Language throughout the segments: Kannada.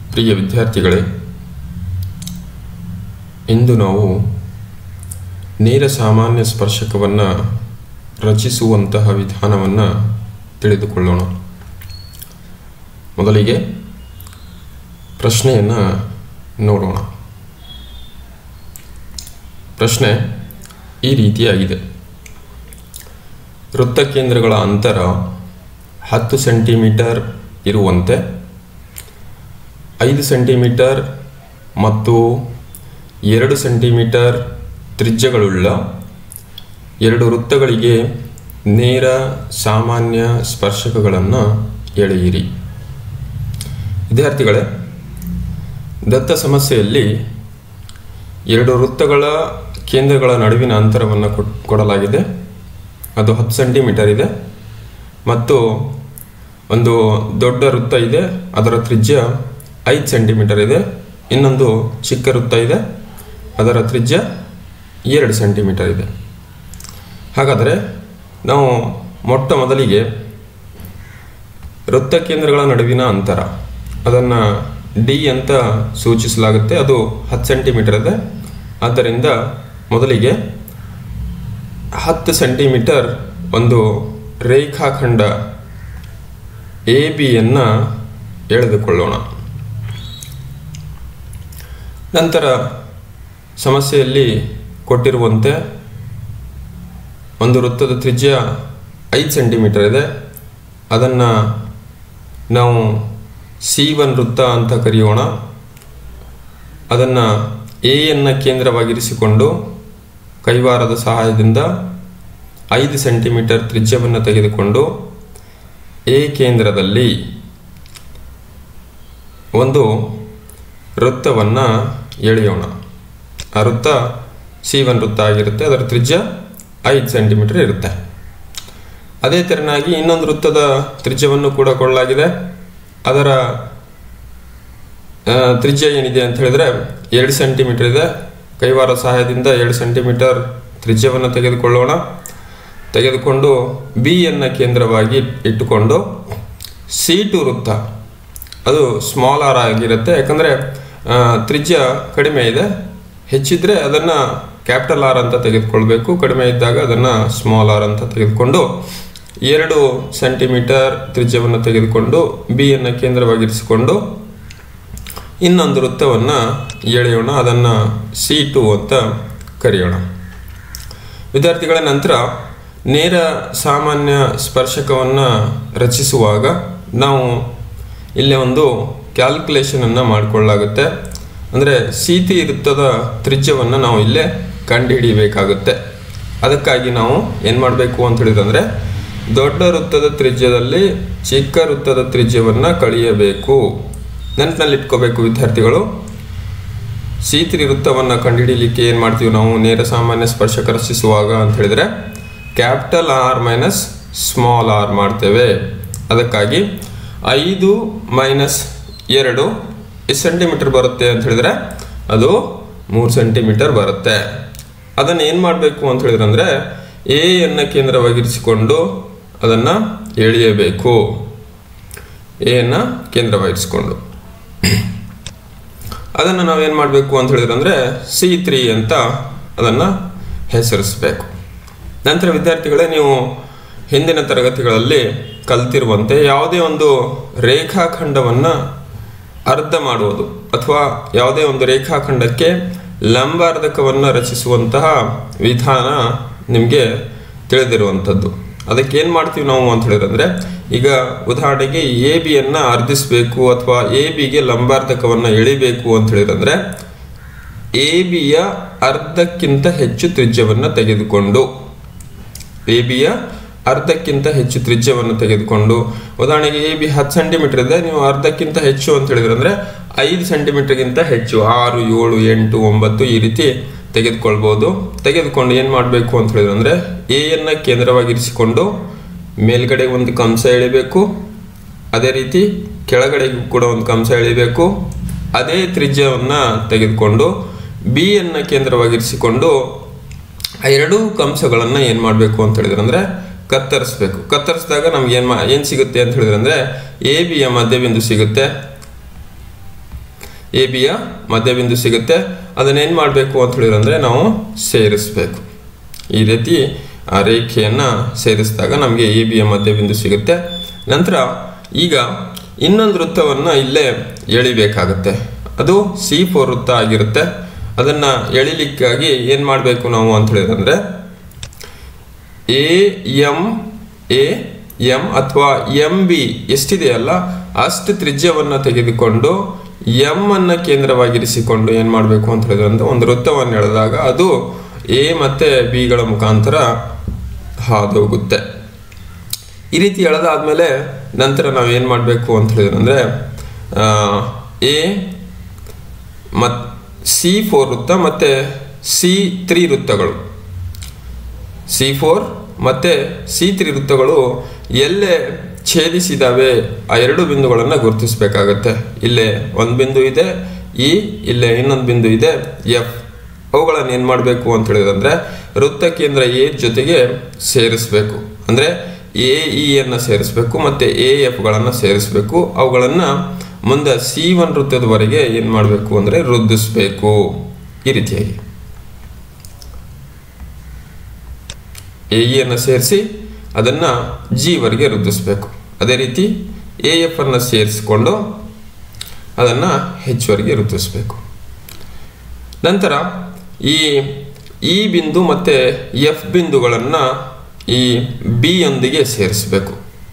ಪ್ರಿಯ ವಿದ್ಯಾರ್ಥಿಗಳೇ ಇಂದು ನಾವು ನೇರ ಸಾಮಾನ್ಯ ಸ್ಪರ್ಶಕವನ್ನು ರಚಿಸುವಂತಹ ವಿಧಾನವನ್ನು ತಿಳಿದುಕೊಳ್ಳೋಣ ಮೊದಲಿಗೆ ಪ್ರಶ್ನೆಯನ್ನು ನೋಡೋಣ ಪ್ರಶ್ನೆ ಈ ರೀತಿಯಾಗಿದೆ ವೃತ್ತ ಕೇಂದ್ರಗಳ ಅಂತರ ಹತ್ತು ಸೆಂಟಿಮೀಟರ್ ಇರುವಂತೆ ಐದು ಸೆಂಟಿಮೀಟರ್ ಮತ್ತು ಎರಡು ಸೆಂಟಿಮೀಟರ್ ತ್ರಿಜ್ಯಗಳುಳ್ಳ ಎರಡು ವೃತ್ತಗಳಿಗೆ ನೇರ ಸಾಮಾನ್ಯ ಸ್ಪರ್ಶಕಗಳನ್ನು ಎಳೆಯಿರಿ ವಿದ್ಯಾರ್ಥಿಗಳೇ ದತ್ತ ಸಮಸ್ಯೆಯಲ್ಲಿ ಎರಡು ವೃತ್ತಗಳ ಕೇಂದ್ರಗಳ ನಡುವಿನ ಅಂತರವನ್ನು ಕೊಟ್- ಕೊಡಲಾಗಿದೆ ಅದು ಹತ್ತು ಸೆಂಟಿಮೀಟರ್ ಇದೆ ಮತ್ತು ಒಂದು ದೊಡ್ಡ ವೃತ್ತ ಇದೆ ಅದರ ತ್ರಿಜ್ಯ ಐದು ಸೆಂಟಿಮೀಟರ್ ಇದೆ ಇನ್ನೊಂದು ಚಿಕ್ಕ ವೃತ್ತ ಇದೆ ಅದರ ತ್ರಿಜ್ಯ ಎರಡು ಸೆಂಟಿಮೀಟರ್ ಇದೆ ಹಾಗಾದರೆ ನಾವು ಮೊಟ್ಟ ಮೊದಲಿಗೆ ವೃತ್ತ ಕೇಂದ್ರಗಳ ನಡುವಿನ ಅಂತರ ಅದನ್ನು ಡಿ ಅಂತ ಸೂಚಿಸಲಾಗುತ್ತೆ ಅದು ಹತ್ತು ಸೆಂಟಿಮೀಟರ್ ಇದೆ ಆದ್ದರಿಂದ ಮೊದಲಿಗೆ ಹತ್ತು ಸೆಂಟಿಮೀಟರ್ ಒಂದು ರೇಖಾಖಂಡ ಎ ಬಿಯನ್ನು ಎಳೆದುಕೊಳ್ಳೋಣ ನಂತರ ಸಮಸ್ಯೆಯಲ್ಲಿ ಕೊಟ್ಟಿರುವಂತೆ ಒಂದು ವೃತ್ತದ ತ್ರಿಜ್ಯ ಐದು ಸೆಂಟಿಮೀಟರ್ ಇದೆ ಅದನ್ನು ನಾವು ಸಿ ಒನ್ ವೃತ್ತ ಅಂತ ಕರೆಯೋಣ ಅದನ್ನು ಎಯನ್ನು ಕೇಂದ್ರವಾಗಿರಿಸಿಕೊಂಡು ಕೈವಾರದ ಸಹಾಯದಿಂದ ಐದು ಸೆಂಟಿಮೀಟರ್ ತ್ರಿಜ್ಯವನ್ನು ತೆಗೆದುಕೊಂಡು ಎ ಕೇಂದ್ರದಲ್ಲಿ ಒಂದು ವೃತ್ತವನ್ನು ಎಳೆಯೋಣ ಆ ವೃತ್ತ ಸಿ ಒನ್ ವೃತ್ತ ಆಗಿರುತ್ತೆ ಅದರ ತ್ರಿಜ್ಯ ಐದು ಸೆಂಟಿಮೀಟರ್ ಇರುತ್ತೆ ಅದೇ ತೆರನಾಗಿ ಇನ್ನೊಂದು ವೃತ್ತದ ತ್ರಿಜ್ಯವನ್ನು ಕೂಡ ಕೊಡಲಾಗಿದೆ ಅದರ ಆ, ತ್ರಿಜ್ಯ ಏನಿದೆ ಅಂತ ಹೇಳಿದ್ರೆ ಎರಡು ಸೆಂಟಿಮೀಟರ್ ಇದೆ ಕೈವಾರ ಸಹಾಯದಿಂದ ಎರಡು ಸೆಂಟಿಮೀಟರ್ ತ್ರಿಜ್ಯವನ್ನು ತೆಗೆದುಕೊಳ್ಳೋಣ ತೆಗೆದುಕೊಂಡು ಬಿ ಅನ್ನ ಕೇಂದ್ರವಾಗಿ ಇಟ್ಟುಕೊಂಡು ಸಿ ಟು ವೃತ್ತ ಅದು ಸ್ಮಾಲ್ ಆರ್ ಆಗಿರುತ್ತೆ ಯಾಕಂದರೆ ತ್ರಿಜ್ಯ ಕಡಿಮೆ ಇದೆ ಹೆಚ್ಚಿದ್ರೆ ಅದನ್ನು ಕ್ಯಾಪಿಟಲ್ ಆರ್ ಅಂತ ತೆಗೆದುಕೊಳ್ಬೇಕು ಕಡಿಮೆ ಇದ್ದಾಗ ಅದನ್ನು ಸ್ಮಾಲ್ ಆರ್ ಅಂತ ತೆಗೆದುಕೊಂಡು ಎರಡು ಸೆಂಟಿಮೀಟರ್ ತ್ರಿಜ್ಯವನ್ನು ತೆಗೆದುಕೊಂಡು ಬಿ ಅನ್ನು ಕೇಂದ್ರವಾಗಿರಿಸಿಕೊಂಡು ಇನ್ನೊಂದು ವೃತ್ತವನ್ನು ಎಳೆಯೋಣ ಅದನ್ನು ಸಿ ಟು ಅಂತ ಕರೆಯೋಣ ವಿದ್ಯಾರ್ಥಿಗಳ ನಂತರ ನೇರ ಸಾಮಾನ್ಯ ಸ್ಪರ್ಶಕವನ್ನು ರಚಿಸುವಾಗ ನಾವು ಇಲ್ಲೇ ಒಂದು ಕ್ಯಾಲ್ಕುಲೇಷನನ್ನು ಮಾಡಿಕೊಳ್ಳಾಗುತ್ತೆ ಅಂದರೆ ಸೀತಿ ವೃತ್ತದ ತ್ರಿಜ್ಯವನ್ನು ನಾವು ಇಲ್ಲೇ ಕಂಡುಹಿಡಿಯಬೇಕಾಗುತ್ತೆ ಅದಕ್ಕಾಗಿ ನಾವು ಏನು ಮಾಡಬೇಕು ಅಂತ ಹೇಳಿದ್ರೆ ದೊಡ್ಡ ವೃತ್ತದ ತ್ರಿಜ್ಯದಲ್ಲಿ ಚಿಕ್ಕ ವೃತ್ತದ ತ್ರಿಜ್ಯವನ್ನು ಕಳೆಯಬೇಕು ನೆನಪಿನಲ್ಲಿ ಇಟ್ಕೋಬೇಕು ವಿದ್ಯಾರ್ಥಿಗಳು ಸೀತಿ ವೃತ್ತವನ್ನು ಕಂಡುಹಿಡಿಯಲಿಕ್ಕೆ ಏನು ಮಾಡ್ತೀವಿ ನಾವು ನೇರ ಸಾಮಾನ್ಯ ಸ್ಪರ್ಶಕ ರಚಿಸುವಾಗ ಅಂತ ಹೇಳಿದ್ರೆ capital R minus small R ಮಾಡ್ತೇವೆ ಅದಕ್ಕಾಗಿ ಐದು ಮೈನಸ್ ಎರಡು ಎಷ್ಟು ಸೆಂಟಿಮೀಟರ್ ಬರುತ್ತೆ ಅಂತ ಹೇಳಿದ್ರೆ ಅದು ಮೂರು ಸೆಂಟಿಮೀಟರ್ ಬರುತ್ತೆ ಅದನ್ನು ಏನು ಮಾಡಬೇಕು ಅಂತ ಹೇಳಿದ್ರೆ ಅಂದರೆ ಎ ಅನ್ನು ಕೇಂದ್ರವಾಗಿರಿಸಿಕೊಂಡು ಅದನ್ನು ಎಳೆಯಬೇಕು ಎ ಅನ್ನು ಕೇಂದ್ರವಾಗಿರಿಸಿಕೊಂಡು ಅದನ್ನು ನಾವೇನು ಮಾಡಬೇಕು ಅಂತ ಹೇಳಿದ್ರೆ ಅಂದರೆ ಸಿ ತ್ರೀ ಅಂತ ಅದನ್ನು ಹೆಸರಿಸಬೇಕು ನಂತರ ವಿದ್ಯಾರ್ಥಿಗಳೇ ನೀವು ಹಿಂದಿನ ತರಗತಿಗಳಲ್ಲಿ ಕಲ್ತಿರುವಂತೆ ಯಾವುದೇ ಒಂದು ರೇಖಾಖಂಡವನ್ನು ಅರ್ಧ ಮಾಡುವುದು ಅಥವಾ ಯಾವುದೇ ಒಂದು ರೇಖಾಖಂಡಕ್ಕೆ ಲಂಬಾರ್ಧಕವನ್ನು ರಚಿಸುವಂತಹ ವಿಧಾನ ನಿಮಗೆ ತಿಳಿದಿರುವಂಥದ್ದು ಅದಕ್ಕೆ ಏನು ಮಾಡ್ತೀವಿ ನಾವು ಅಂತ ಹೇಳಿದ್ರೆ ಈಗ ಉದಾಹರಣೆಗೆ ಎ ಬಿಯನ್ನು ಅರ್ಧಿಸಬೇಕು ಅಥವಾ ಎ ಬಿಗೆ ಲಂಬಾರ್ಧಕವನ್ನು ಎಳಿಬೇಕು ಅಂತ ಹೇಳಿದ್ರೆ ಎ ಬಿಯ ಅರ್ಧಕ್ಕಿಂತ ಹೆಚ್ಚು ತ್ರಿಜ್ಯವನ್ನು ತೆಗೆದುಕೊಂಡು ಎ ಬಿಯ ಅರ್ಧಕ್ಕಿಂತ ಹೆಚ್ಚು ತ್ರಿಜ್ಯವನ್ನು ತೆಗೆದುಕೊಂಡು ಉದಾಹರಣೆಗೆ ಎ ಬಿ ಹತ್ತು ಸೆಂಟಿಮೀಟರ್ ಇದೆ ನೀವು ಅರ್ಧಕ್ಕಿಂತ ಹೆಚ್ಚು ಅಂತ ಹೇಳಿದ್ರೆ ಅಂದರೆ ಐದು ಸೆಂಟಿಮೀಟರ್ಗಿಂತ ಹೆಚ್ಚು ಆರು ಏಳು ಎಂಟು ಒಂಬತ್ತು ಈ ರೀತಿ ತೆಗೆದುಕೊಳ್ಬೋದು ತೆಗೆದುಕೊಂಡು ಏನು ಮಾಡಬೇಕು ಅಂತ ಹೇಳಿದ್ರೆ ಅಂದರೆ ಎಯನ್ನು ಕೇಂದ್ರವಾಗಿರಿಸಿಕೊಂಡು ಮೇಲ್ಗಡೆ ಒಂದು ಕಂಸ ಎಳಿಬೇಕು ಅದೇ ರೀತಿ ಕೆಳಗಡೆಗೂ ಕೂಡ ಒಂದು ಕಂಸ ಎಳಿಬೇಕು ಅದೇ ತ್ರಿಜ್ಯವನ್ನು ತೆಗೆದುಕೊಂಡು ಬಿ ಅನ್ನು ಕೇಂದ್ರವಾಗಿರಿಸಿಕೊಂಡು ಆ ಎರಡೂ ಕಂಸಗಳನ್ನು ಏನು ಮಾಡಬೇಕು ಅಂತ ಹೇಳಿದ್ರೆ ಅಂದರೆ ಕತ್ತರಿಸ್ಬೇಕು ಕತ್ತರಿಸಿದಾಗ ನಮ್ಗೆ ಏನು ಮಾ ಏನು ಸಿಗುತ್ತೆ ಅಂತ ಹೇಳಿದ್ರೆ ಅಂದರೆ ಎ ಬಿಯ ಮಧ್ಯಬಿಂದು ಸಿಗುತ್ತೆ ಎ ಬಿಯ ಮಧ್ಯಬಿಂದು ಸಿಗುತ್ತೆ ಅದನ್ನೇನು ಮಾಡಬೇಕು ಅಂತ ಹೇಳಿದ್ರೆ ನಾವು ಸೇರಿಸಬೇಕು ಈ ರೀತಿ ಆ ರೇಖೆಯನ್ನು ಸೇರಿಸಿದಾಗ ನಮಗೆ ಎ ಬಿಯ ಮಧ್ಯಬಿಂದು ಸಿಗುತ್ತೆ ನಂತರ ಈಗ ಇನ್ನೊಂದು ವೃತ್ತವನ್ನು ಇಲ್ಲೇ ಎಳಿಬೇಕಾಗುತ್ತೆ ಅದು ಸಿ ಫೋರ್ ವೃತ್ತ ಆಗಿರುತ್ತೆ ಅದನ್ನು ಎಳಿಲಿಕ್ಕಾಗಿ ಏನು ಮಾಡಬೇಕು ನಾವು ಅಂತ ಹೇಳಿದ್ರೆ ಎ ಎಂ ಎ ಎಂ ಅಥವಾ ಎಂ ಬಿ ಎಷ್ಟಿದೆಯಲ್ಲ ಅಷ್ಟು ತ್ರಿಜ್ಯವನ್ನು ತೆಗೆದುಕೊಂಡು ಎಂ ಅನ್ನ ಕೇಂದ್ರವಾಗಿರಿಸಿಕೊಂಡು ಏನು ಮಾಡಬೇಕು ಅಂತ ಹೇಳಿದ್ರೆ ಅಂದ್ರೆ ಒಂದು ವೃತ್ತವನ್ನು ಎಳೆದಾಗ ಅದು ಎ ಮತ್ತು ಬಿಗಳ ಮುಖಾಂತರ ಹಾದೋಗುತ್ತೆ ಈ ರೀತಿ ಎಳೆದಾದ್ಮೇಲೆ ನಂತರ ನಾವು ಏನು ಮಾಡಬೇಕು ಅಂತ ಹೇಳಿದ್ರೆ ಅಂದರೆ ಎ ಮತ್ ಸಿ ಫೋರ್ ವೃತ್ತ ಮತ್ತು ಸಿ ತ್ರೀ ವೃತ್ತಗಳು ಸಿ ಫೋರ್ ಮತ್ತು ಸಿ ತ್ರೀ ವೃತ್ತಗಳು ಎಲ್ಲೇ ಛೇದಿಸಿದಾವೆ ಆ ಎರಡು ಬಿಂದುಗಳನ್ನು ಗುರುತಿಸಬೇಕಾಗತ್ತೆ ಇಲ್ಲೇ ಒಂದು ಬಿಂದು ಇದೆ ಇ ಇಲ್ಲೇ ಇನ್ನೊಂದು ಬಿಂದು ಇದೆ ಎಫ್ ಅವುಗಳನ್ನು ಏನು ಮಾಡಬೇಕು ಅಂತ ಹೇಳಿದ್ರೆ ವೃತ್ತ ಕೇಂದ್ರ ಎ ಜೊತೆಗೆ ಸೇರಿಸಬೇಕು ಅಂದರೆ ಎ ಇಯನ್ನು ಸೇರಿಸಬೇಕು ಮತ್ತು ಎ ಎಫ್ಗಳನ್ನು ಸೇರಿಸಬೇಕು ಅವುಗಳನ್ನು ಮುಂದೆ ಸಿ ಒನ್ ವೃತ್ತದವರೆಗೆ ಏನು ಮಾಡಬೇಕು ಅಂದರೆ ವೃದ್ಧಿಸಬೇಕು ಈ ರೀತಿಯಾಗಿ ಎ ಇಯನ್ನು ಸೇರಿಸಿ ಅದನ್ನು ಜಿವರೆಗೆ ವೃದ್ಧಿಸಬೇಕು ಅದೇ ರೀತಿ ಎ ಎಫ್ ಅನ್ನು ಸೇರಿಸಿಕೊಂಡು ಅದನ್ನು ಹೆಚ್ಚುವರೆಗೆ ವೃದ್ಧಿಸಬೇಕು ನಂತರ ಈ ಈ ಬಿಂದು ಮತ್ತು ಎಫ್ ಬಿಂದುಗಳನ್ನು ಈ ಬಿ ಯೊಂದಿಗೆ ಸೇರಿಸಬೇಕು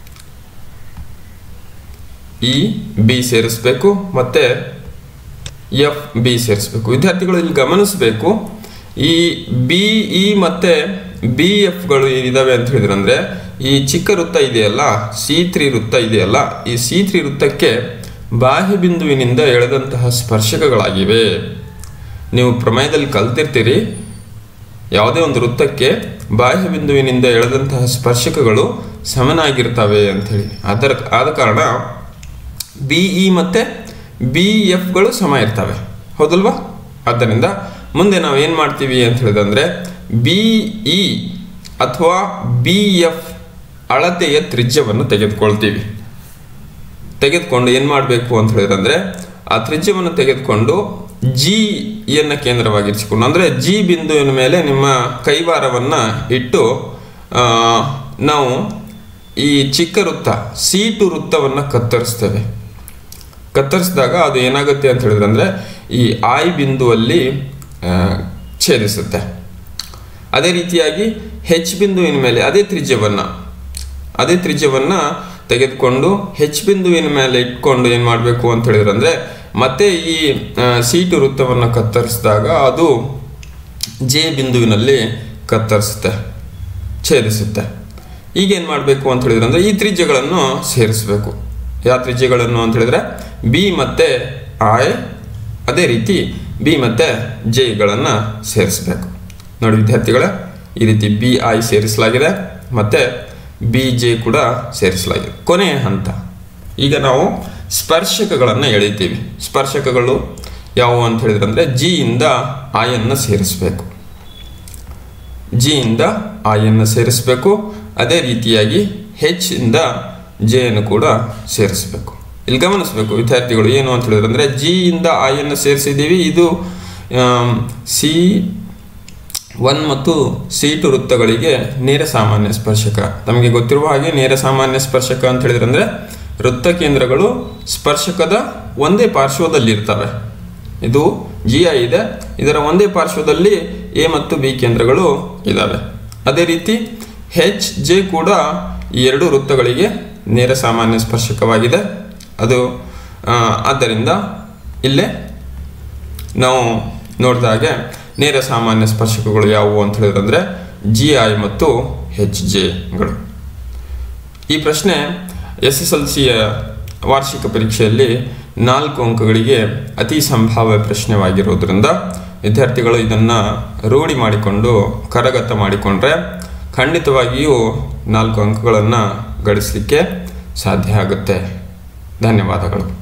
ಇ ಬಿ ಸೇರಿಸಬೇಕು ಮತ್ತು ಎಫ್ ಬಿ ಸೇರಿಸಬೇಕು ವಿದ್ಯಾರ್ಥಿಗಳು ಇಲ್ಲಿ ಗಮನಿಸಬೇಕು ಈ ಬಿ ಇ ಮತ್ತು ಬಿ ಎಫ್ಗಳು ಏನಿದಾವೆ ಅಂತ ಹೇಳಿದ್ರಂದ್ರೆ ಈ ಚಿಕ್ಕ ವೃತ್ತ ಇದೆಯಲ್ಲ ಸಿ ತ್ರೀ ವೃತ್ತ ಇದೆಯಲ್ಲ ಈ ಸಿ ತ್ರೀ ವೃತ್ತಕ್ಕೆ ಬಾಹ್ಯ ಬಿಂದುವಿನಿಂದ ಎಳೆದಂತಹ ಸ್ಪರ್ಶಕಗಳಾಗಿವೆ ನೀವು ಪ್ರಮೇಯದಲ್ಲಿ ಕಲ್ತಿರ್ತೀರಿ ಯಾವುದೇ ಒಂದು ವೃತ್ತಕ್ಕೆ ಬಾಹ್ಯ ಬಿಂದುವಿನಿಂದ ಎಳೆದಂತಹ ಸ್ಪರ್ಶಕಗಳು ಸಮನಾಗಿರ್ತವೆ ಅಂಥೇಳಿ ಅದರ ಆದ ಕಾರಣ ಬಿ ಇ ಮತ್ತು ಬಿ ಎಫ್ಗಳು ಸಮ ಇರ್ತವೆ ಹೌದಲ್ವಾ ಆದ್ದರಿಂದ ಮುಂದೆ ನಾವು ಏನು ಮಾಡ್ತೀವಿ ಅಂತ ಹೇಳಿದಂದರೆ ಬಿ ಇ ಅಥವಾ ಬಿ ಎಫ್ ಅಳತೆಯ ತ್ರಿಜ್ಯವನ್ನು ತೆಗೆದುಕೊಳ್ತೀವಿ ತೆಗೆದುಕೊಂಡು ಏನು ಮಾಡಬೇಕು ಅಂತ ಹೇಳಿದ್ರೆ ಆ ತ್ರಿಜ್ಯವನ್ನು ತೆಗೆದುಕೊಂಡು ಜಿ ಯನ್ನು ಕೇಂದ್ರವಾಗಿರಿಸಿಕೊಂಡು ಅಂದರೆ ಜಿ ಬಿಂದುವಿನ ಮೇಲೆ ನಿಮ್ಮ ಕೈವಾರವನ್ನು ಇಟ್ಟು ಆ, ನಾವು ಈ ಚಿಕ್ಕ ವೃತ್ತ ಸೀಟು ವೃತ್ತವನ್ನು ಕತ್ತರಿಸ್ತೇವೆ ಕತ್ತರಿಸಿದಾಗ ಅದು ಏನಾಗುತ್ತೆ ಅಂತ ಹೇಳಿದ್ರೆ ಅಂದರೆ ಈ ಆಯ್ ಬಿಂದುವಲ್ಲಿ ಆ, ಛೇದಿಸುತ್ತೆ ಅದೇ ರೀತಿಯಾಗಿ ಹೆಚ್ ಬಿಂದುವಿನ ಮೇಲೆ ಅದೇ ತ್ರಿಜ್ಯವನ್ನು ಅದೇ ತ್ರಿಜ್ಯವನ್ನು ತೆಗೆದುಕೊಂಡು ಹೆಚ್ ಬಿಂದುವಿನ ಮೇಲೆ ಇಟ್ಕೊಂಡು ಏನು ಮಾಡಬೇಕು ಅಂತ ಹೇಳಿದ್ರೆ ಅಂದರೆ ಮತ್ತೆ ಈ ಆ, ಸೀಟು ವೃತ್ತವನ್ನು ಕತ್ತರಿಸಿದಾಗ ಅದು ಜೆ ಬಿಂದುವಿನಲ್ಲಿ ಕತ್ತರಿಸುತ್ತೆ ಛೇದಿಸುತ್ತೆ ಈಗೇನು ಮಾಡಬೇಕು ಅಂತ ಹೇಳಿದ್ರೆ ಅಂದರೆ ಈ ತ್ರಿಜ್ಯಗಳನ್ನು ಸೇರಿಸಬೇಕು ಯಾವ ತ್ರಿಜ್ಯಗಳನ್ನು ಅಂತ ಹೇಳಿದ್ರೆ ಬಿ ಮತ್ತು ಐ ಅದೇ ರೀತಿ ಬಿ ಮತ್ತು ಜೆಗಳನ್ನು ಸೇರಿಸಬೇಕು ನೋಡಿ ವಿದ್ಯಾರ್ಥಿಗಳೇ ಈ ರೀತಿ ಬಿ ಐ ಸೇರಿಸಲಾಗಿದೆ ಮತ್ತು ಬಿ ಜೆ ಕೂಡ ಸೇರಿಸಲಾಗಿದೆ ಕೊನೆಯ ಹಂತ ಈಗ ನಾವು ಸ್ಪರ್ಶಕಗಳನ್ನು ಎಳಿತೀವಿ ಸ್ಪರ್ಶಕಗಳು ಯಾವುವು ಅಂತ ಹೇಳಿದ್ರೆ ಅಂದರೆ ಜಿಯಿಂದ ಆಯನ್ನು ಸೇರಿಸಬೇಕು ಜಿಯಿಂದ ಆಯನ್ನು ಸೇರಿಸಬೇಕು ಅದೇ ರೀತಿಯಾಗಿ ಹೆಚ್ ಇಂದ ಜೆಯನ್ನು ಕೂಡ ಸೇರಿಸಬೇಕು ಇಲ್ಲಿ ಗಮನಿಸಬೇಕು ವಿದ್ಯಾರ್ಥಿಗಳು ಏನು ಅಂತ ಹೇಳಿದ್ರೆ ಅಂದರೆ ಜಿಯಿಂದ ಆಯನ್ನು ಸೇರಿಸಿದ್ದೀವಿ ಇದು ಸಿ ಒನ್ ಮತ್ತು ಸಿ ಟು ವೃತ್ತಗಳಿಗೆ ನೇರ ಸಾಮಾನ್ಯ ಸ್ಪರ್ಶಕ ನಮಗೆ ಗೊತ್ತಿರುವ ಹಾಗೆ ನೇರ ಸಾಮಾನ್ಯ ಸ್ಪರ್ಶಕ ಅಂತ ಹೇಳಿದ್ರೆ ಅಂದರೆ ವೃತ್ತ ಕೇಂದ್ರಗಳು ಸ್ಪರ್ಶಕದ ಒಂದೇ ಪಾರ್ಶ್ವದಲ್ಲಿ ಇರ್ತವೆ ಇದು ಜಿ ಐ ಇದೆ ಇದರ ಒಂದೇ ಪಾರ್ಶ್ವದಲ್ಲಿ ಎ ಮತ್ತು ಬಿ ಕೇಂದ್ರಗಳು ಇದ್ದಾವೆ ಅದೇ ರೀತಿ ಹೆಚ್ ಜೆ ಕೂಡ ಈ ಎರಡು ವೃತ್ತಗಳಿಗೆ ನೇರ ಸಾಮಾನ್ಯ ಸ್ಪರ್ಶಕವಾಗಿದೆ ಅದು ಆ, ಆದ್ದರಿಂದ ಇಲ್ಲೇ ನಾವು ನೋಡಿದ ಹಾಗೆ ನೇರ ಸಾಮಾನ್ಯ ಸ್ಪರ್ಶಕಗಳು ಯಾವುವು ಅಂತ ಹೇಳಿದ್ರೆ ಜಿ ಐ ಮತ್ತು ಹೆಚ್ ಜೆಗಳು ಈ ಪ್ರಶ್ನೆ ಎಸ್ ಎಸ್ ಎಲ್ ಸಿಯ ವಾರ್ಷಿಕ ಪರೀಕ್ಷೆಯಲ್ಲಿ ನಾಲ್ಕು ಅಂಕಗಳಿಗೆ ಅತಿ ಸಂಭಾವ್ಯ ಪ್ರಶ್ನೆವಾಗಿರೋದ್ರಿಂದ ವಿದ್ಯಾರ್ಥಿಗಳು ಇದನ್ನು ರೂಢಿ ಮಾಡಿಕೊಂಡು ಕರಗತ ಮಾಡಿಕೊಂಡ್ರೆ ಖಂಡಿತವಾಗಿಯೂ ನಾಲ್ಕು ಅಂಕಗಳನ್ನು ಗಳಿಸಲಿಕ್ಕೆ ಸಾಧ್ಯ ಆಗುತ್ತೆ ಧನ್ಯವಾದಗಳು